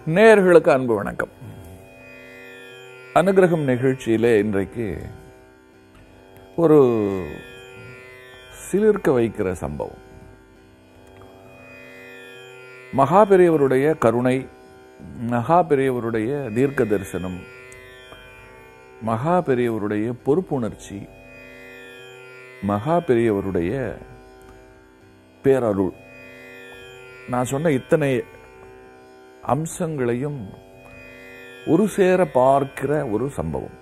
நேயர்களுக்கு அன்பு வணக்கம் அனுகிரகம் நிகழ்ச்சியிலே இன்றைக்கு ஒரு சிலிர்க்க வைக்கிற சம்பவம் மகா பெரியவருடைய கருணை மகா பெரியவருடைய தீர்க்க தரிசனம் மகா பெரியவருடைய பொறுப்புணர்ச்சி மகா பெரியவருடைய பேரருள் நான் சொன்ன இத்தனை அம்சங்களையும் ஒரு சேர பார்க்கிற ஒரு சம்பவம்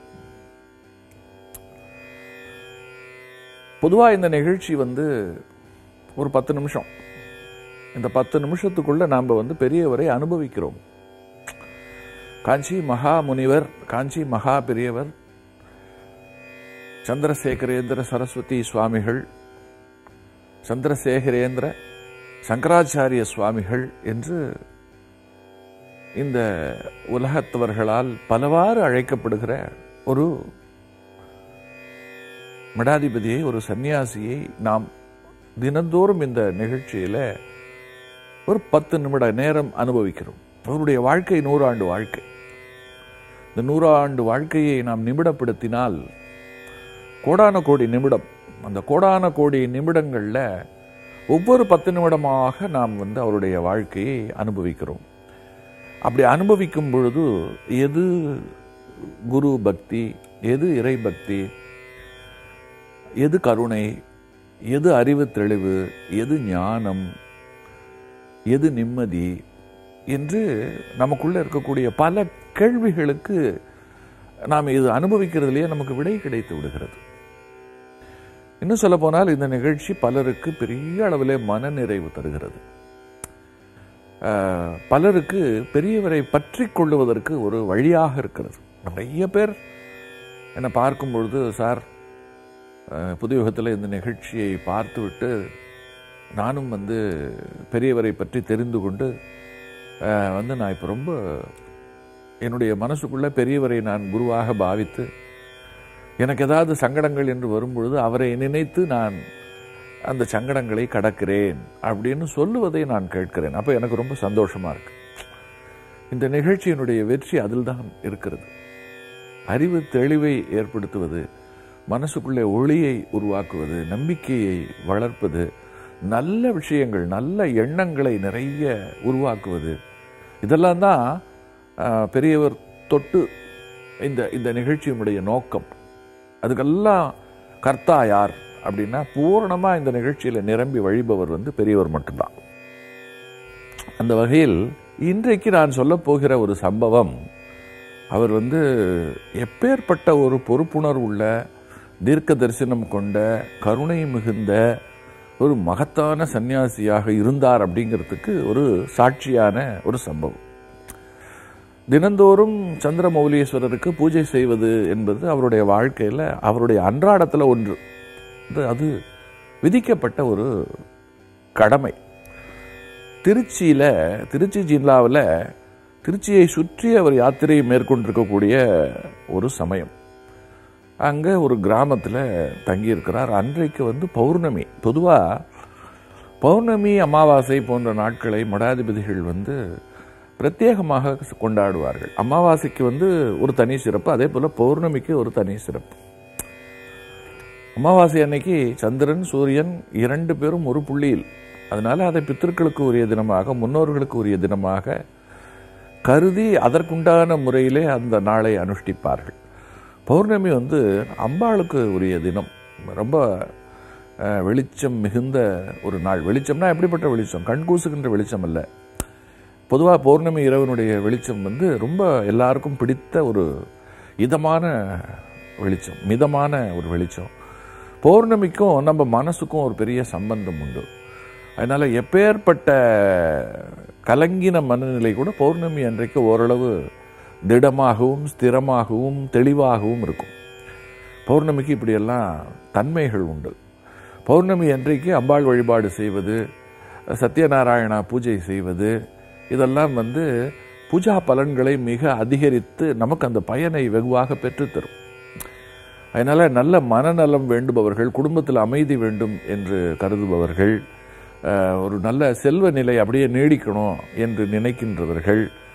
பொதுவா இந்த நிகழ்ச்சி வந்து ஒரு பத்து நிமிஷம் இந்த பத்து நிமிஷத்துக்குள்ள நாம வந்து பெரியவரை அனுபவிக்கிறோம் காஞ்சி மகா முனிவர் காஞ்சி மகா பெரியவர் சந்திரசேகரேந்திர சரஸ்வதி சுவாமிகள் சந்திரசேகரேந்திர சங்கராச்சாரிய சுவாமிகள் என்று இந்த உலகத்தவர்களால் பலவாறு அழைக்கப்படுகிற ஒரு மடாதிபதியை ஒரு சன்னியாசியை நாம் தினந்தோறும் இந்த நிகழ்ச்சியில ஒரு பத்து நிமிட நேரம் அனுபவிக்கிறோம் அவருடைய வாழ்க்கை நூறாண்டு வாழ்க்கை இந்த நூறாண்டு வாழ்க்கையை நாம் நிமிடப்படுத்தினால் கோடான கோடி நிமிடம் அந்த கோடான கோடி நிமிடங்கள்ல ஒவ்வொரு பத்து நிமிடமாக நாம் வந்து அவருடைய வாழ்க்கையை அனுபவிக்கிறோம் அப்படி அனுபவிக்கும் பொழுது எது குரு பக்தி எது இறை பக்தி எது கருணை எது அறிவு தெளிவு எது ஞானம் எது நிம்மதி என்று நமக்குள்ள இருக்கக்கூடிய பல கேள்விகளுக்கு நாம் இது அனுபவிக்கிறதுலேயே நமக்கு விடை கிடைத்து விடுகிறது இன்னும் சொல்ல போனால் இந்த நிகழ்ச்சி பலருக்கு பெரிய அளவிலே மனநிறைவு தருகிறது ஆஹ், பலருக்கு பெரியவரை பற்றி கொள்ளுவதற்கு ஒரு வழியாக இருக்கிறது நிறைய பேர் என்னை பார்க்கும் பொழுது சார் ஆஹ், புது யுகத்தில் இந்த நிகழ்ச்சியை பார்த்துவிட்டு நானும் வந்து பெரியவரை பற்றி தெரிந்து கொண்டு ஆஹ், வந்து நான் இப்போ ரொம்ப என்னுடைய மனசுக்குள்ள பெரியவரை நான் குருவாக பாவித்து எனக்கு ஏதாவது சங்கடங்கள் என்று வரும்பொழுது அவரை நினைத்து நான் அந்த சங்கடங்களை கடக்கிறேன் அப்படின்னு சொல்லுவதை நான் கேட்கிறேன் அப்போ எனக்கு ரொம்ப சந்தோஷமா இருக்கு இந்த நிகழ்ச்சியினுடைய வெற்றி அதில் தான் இருக்கிறது அறிவு தெளிவை ஏற்படுத்துவது மனசுக்குள்ளே ஒளியை உருவாக்குவது நம்பிக்கையை வளர்ப்பது நல்ல விஷயங்கள் நல்ல எண்ணங்களை நிறைய உருவாக்குவது இதெல்லாம் தான் ஆஹ், பெரியவர் தொட்டு இந்த இந்த நிகழ்ச்சியினுடைய நோக்கம் அதுக்கெல்லாம் கர்த்தா யார் அப்படின்னா பூரணமா இந்த நிகழ்ச்சியில நிரம்பி வழிபவர் வந்து பெரியவர் மட்டும்தான் அந்த வகையில் இன்றைக்கு நான் சொல்ல போகிற ஒரு சம்பவம் அவர் வந்து எப்பேற்பட்ட ஒரு பொறுப்புணர்வு உள்ள தீர்க்க தரிசனம் கொண்ட கருணை மிகுந்த ஒரு மகத்தான சன்னியாசியாக இருந்தார் அப்படிங்கிறதுக்கு ஒரு சாட்சியான ஒரு சம்பவம் தினந்தோறும் சந்திரமௌலீஸ்வரருக்கு பூஜை செய்வது என்பது அவருடைய வாழ்க்கையில் அவருடைய அன்றாடத்தில் ஒன்று அது அது விதிக்கப்பட்ட ஒரு கடமை திருச்சியில திருச்சி ஜில்லாவில் திருச்சியை சுற்றி அவர் யாத்திரையை மேற்கொண்டிருக்கக்கூடிய ஒரு சமயம் அங்கே ஒரு கிராமத்தில் தங்கியிருக்கிறார் அன்றைக்கு வந்து பௌர்ணமி பொதுவாக பௌர்ணமி அமாவாசை போன்ற நாட்களை மடாதிபதிகள் வந்து பிரத்யேகமாக கொண்டாடுவார்கள் அமாவாசைக்கு வந்து ஒரு தனி சிறப்பு அதே போல பௌர்ணமிக்கு ஒரு தனி சிறப்பு அமாவாசை அன்னைக்கு சந்திரன் சூரியன் இரண்டு பேரும் ஒரு புள்ளியில் அதனால அதை பித்தர்களுக்கு உரிய தினமாக முன்னோர்களுக்கு உரிய தினமாக கருதி அதற்குண்டான முறையிலே அந்த நாளை அனுஷ்டிப்பார்கள் பௌர்ணமி வந்து அம்பாளுக்கு உரிய தினம் ரொம்ப அஹ், வெளிச்சம் மிகுந்த ஒரு நாள் வெளிச்சம்னா எப்படிப்பட்ட வெளிச்சம் கண்கூசுகின்ற வெளிச்சம் அல்ல பொதுவாக பௌர்ணமி இரவனுடைய வெளிச்சம் வந்து ரொம்ப எல்லாருக்கும் பிடித்த ஒரு இதமான வெளிச்சம் மிதமான ஒரு வெளிச்சம் பௌர்ணமிக்கும் நம்ம மனசுக்கும் ஒரு பெரிய சம்பந்தம் உண்டு அதனால எப்பேற்பட்ட கலங்கின மனநிலை கூட பௌர்ணமி அன்றைக்கு ஓரளவு திடமாகவும் ஸ்திரமாகவும் தெளிவாகவும் இருக்கும் பௌர்ணமிக்கு இப்படியெல்லாம் தன்மைகள் உண்டு பௌர்ணமி அன்றைக்கு அம்பாள் வழிபாடு செய்வது சத்யநாராயணா பூஜை செய்வது இதெல்லாம் வந்து பூஜா பலன்களை மிக அதிகரித்து நமக்கு அந்த பயனை வெகுவாக பெற்றுத்தரும் அதனால நல்ல மனநலம் வேண்டுபவர்கள் குடும்பத்தில் அமைதி வேண்டும் என்று கருதுபவர்கள் அஹ், ஒரு நல்ல செல்வ நிலை அப்படியே நீடிக்கணும் என்று நினைக்கின்றவர்கள்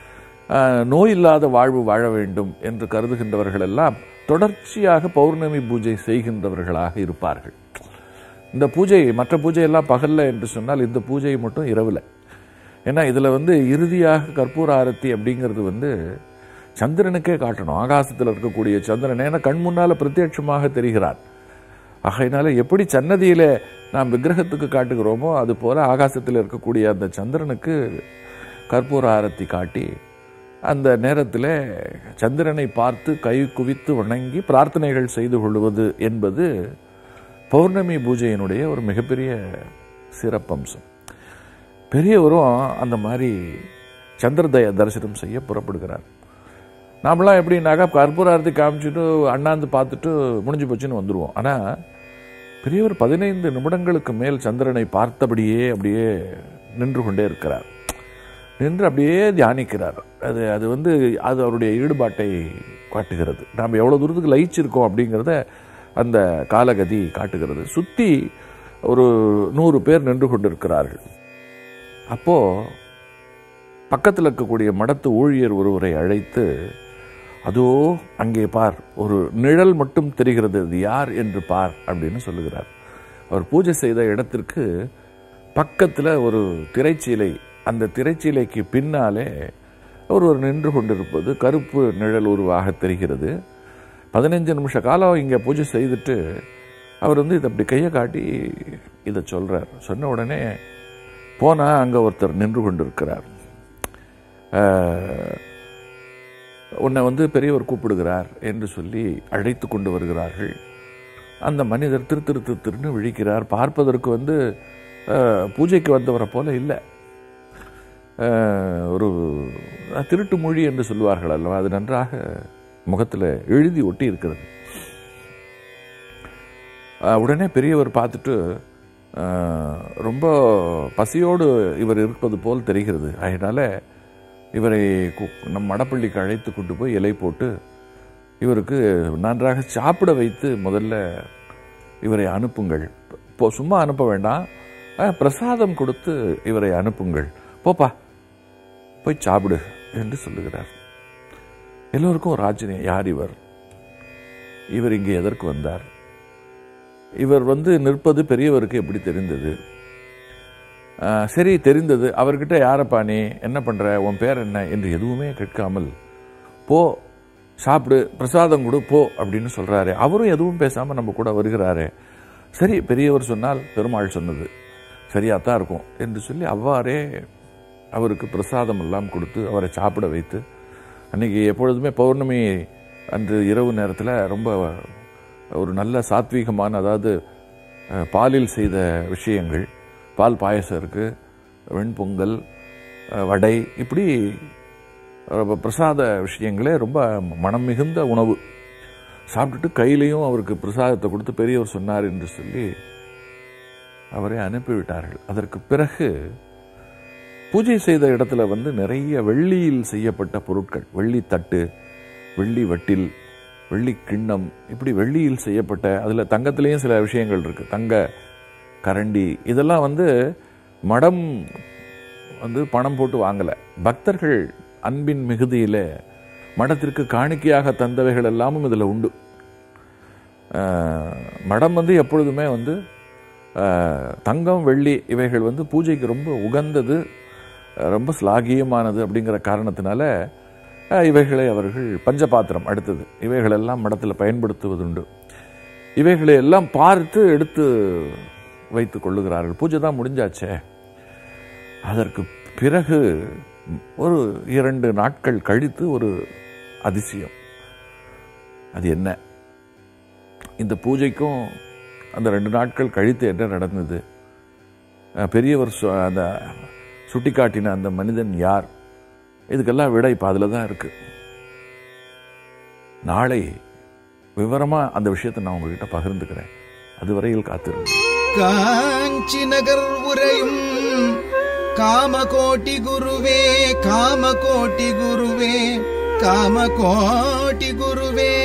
ஆஹ், நோய் இல்லாத வாழ்வு வாழ வேண்டும் என்று கருதுகின்றவர்கள் எல்லாம் தொடர்ச்சியாக பௌர்ணமி பூஜை செய்கின்றவர்களாக இருப்பார்கள் இந்த பூஜை மற்ற பூஜையெல்லாம் பகல்ல என்று சொன்னால் இந்த பூஜை மட்டும் இரவுல ஏன்னா இதுல வந்து இறுதியாக கற்பூர ஆரத்தி அப்படிங்கிறது வந்து சந்திரனுக்கே காட்டணும் ஆகாசத்தில் இருக்கக்கூடிய சந்திரன் ஏன்னா கண் முன்னால பிரத்யட்சமாக தெரிகிறார் ஆகையினால எப்படி சன்னதியில நாம் விக்கிரகத்துக்கு காட்டுகிறோமோ அது போல ஆகாசத்தில் இருக்கக்கூடிய அந்த சந்திரனுக்கு கற்பூர ஆரத்தி காட்டி அந்த நேரத்தில் சந்திரனை பார்த்து கை குவித்து வணங்கி பிரார்த்தனைகள் செய்து கொள்வது என்பது பௌர்ணமி பூஜையினுடைய ஒரு மிகப்பெரிய சிறப்பம்சம் பெரியவரும் அந்த மாதிரி சந்திரதய தரிசனம் செய்ய புறப்படுகிறார் நாமெல்லாம் எப்படின்னாக்கா கற்பூராரத்தி காமிச்சிட்டு அண்ணாந்து பார்த்துட்டு முடிஞ்சு போச்சுன்னு வந்துடுவோம் ஆனால் பெரியவர் பதினைந்து நிமிடங்களுக்கு மேல் சந்திரனை பார்த்தபடியே அப்படியே நின்று கொண்டே இருக்கிறார் நின்று அப்படியே தியானிக்கிறார் அது அது வந்து அது அவருடைய ஈடுபாட்டை காட்டுகிறது நாம் எவ்வளோ தூரத்துக்கு லயிச்சிருக்கோம் அப்படிங்கிறத அந்த காலகதி காட்டுகிறது சுற்றி ஒரு நூறு பேர் நின்று கொண்டிருக்கிறார்கள் அப்போ பக்கத்தில் இருக்கக்கூடிய மடத்து ஊழியர் ஒருவரை அழைத்து அதோ அங்கே பார் ஒரு நிழல் மட்டும் தெரிகிறது அது யார் என்று பார் அப்படின்னு சொல்லுகிறார் அவர் பூஜை செய்த இடத்திற்கு பக்கத்தில் ஒரு திரைச்சீலை அந்த திரைச்சீலைக்கு பின்னாலே ஒருவர் நின்று கொண்டிருப்பது கருப்பு நிழல் உருவாக தெரிகிறது பதினஞ்சு நிமிஷ காலம் இங்கே பூஜை செய்துட்டு அவர் வந்து இதை அப்படி கையை காட்டி இதை சொல்றார் சொன்ன உடனே போனா அங்க ஒருத்தர் நின்று கொண்டிருக்கிறார் ஆஹ், உன்னை வந்து பெரியவர் கூப்பிடுகிறார் என்று சொல்லி அழைத்து கொண்டு வருகிறார்கள் அந்த மனிதர் திரு திரு திரு திருன்னு விழிக்கிறார் பார்ப்பதற்கு வந்து ஆஹ், பூஜைக்கு வந்தவரை போல இல்லை ஆஹ், ஒரு திருட்டு மொழி என்று சொல்லுவார்கள் அல்லவா அது நன்றாக முகத்தில் எழுதி ஒட்டி இருக்கிறது ஆஹ், உடனே பெரியவர் பார்த்துட்டு ஆஹ், ரொம்ப பசியோடு இவர் இருப்பது போல் தெரிகிறது அதனால இவரை கு- நம் மடப்பள்ளிக்கு அழைத்து கொண்டு போய் இலை போட்டு இவருக்கு நன்றாக சாப்பிட வைத்து முதல்ல இவரை அனுப்புங்கள் இப்போ சும்மா அனுப்ப வேண்டாம் ஆஹ், பிரசாதம் கொடுத்து இவரை அனுப்புங்கள் போப்பா போய் சாப்பிடு என்று சொல்லுகிறார் எல்லோருக்கும் ஒரு ஆச்சரியம் யார் இவர் இவர் இங்கே எதற்கு வந்தார் இவர் வந்து நிற்பது பெரியவருக்கு எப்படி தெரிந்தது ஆஹ், சரி தெரிந்தது அவர்கிட்ட யாரப்பா நீ என்ன பண்ற உன் பேர் என்ன என்று எதுவுமே கேட்காமல் போ சாப்பிடு பிரசாதம் கொடு போ அப்படின்னு சொல்றாரு அவரும் எதுவும் பேசாம நம்ம கூட வருகிறாரு சரி பெரியவர் சொன்னால் பெருமாள் சொன்னது சரியாத்தான் இருக்கும் என்று சொல்லி அவ்வாறே அவருக்கு பிரசாதம் எல்லாம் கொடுத்து அவரை சாப்பிட வைத்து அன்னைக்கு எப்பொழுதுமே பௌர்ணமி அன்று இரவு நேரத்தில் ரொம்ப ஒரு நல்ல சாத்வீகமான அதாவது அஹ், பாலில் செய்த விஷயங்கள் பால் பாயசம் இருக்கு வெண்பொங்கல் அஹ், வடை இப்படி ரொம்ப பிரசாத விஷயங்களே ரொம்ப மனம் மிகுந்த உணவு சாப்பிட்டுட்டு கையிலையும் அவருக்கு பிரசாதத்தை கொடுத்து பெரியவர் சொன்னார் என்று சொல்லி அவரை அனுப்பிவிட்டார்கள் அதற்கு பிறகு பூஜை செய்த இடத்துல வந்து நிறைய வெள்ளியில் செய்யப்பட்ட பொருட்கள் வெள்ளி தட்டு வெள்ளி வட்டில் வெள்ளி கிண்ணம் இப்படி வெள்ளியில் செய்யப்பட்ட அதில் தங்கத்திலையும் சில விஷயங்கள் இருக்கு தங்க கரண்டி இதெல்லாம் வந்து மடம் வந்து பணம் போட்டு வாங்கலை பக்தர்கள் அன்பின் மிகுதியில மடத்திற்கு காணிக்கையாக தந்தவைகள் எல்லாமும் இதில் உண்டு ஆஹ், மடம் வந்து எப்பொழுதுமே வந்து ஆஹ், தங்கம் வெள்ளி இவைகள் வந்து பூஜைக்கு ரொம்ப உகந்தது அஹ், ரொம்ப ஸ்லாகியமானது அப்படிங்கிற காரணத்தினால அஹ், இவைகளை அவர்கள் பஞ்சபாத்திரம் அடுத்தது இவைகளெல்லாம் மடத்தில் பயன்படுத்துவதுண்டு இவைகளை எல்லாம் பார்த்து எடுத்து வைத்துக் கொள்ளுகிறார்கள் பூஜை தான் முடிஞ்சாச்சே அதற்கு பிறகு ஒரு இரண்டு நாட்கள் கழித்து ஒரு அதிசயம் அது என்ன இந்த பூஜைக்கும் அந்த ரெண்டு நாட்கள் கழித்து என்ன நடந்தது அஹ் பெரியவர் சொ- அந்த சுட்டிக்காட்டின அந்த மனிதன் யார் இதுக்கெல்லாம் விட இப்போ அதில் தான் இருக்கு நாளை விவரமா அந்த விஷயத்தை நான் உங்ககிட்ட பகிர்ந்துக்கிறேன் அதுவரையில் காத்திருங்க காஞ்சி நகர் உரையும் காமகோட்டி குருவே காமகோட்டி குருவே காமகோட்டி குருவே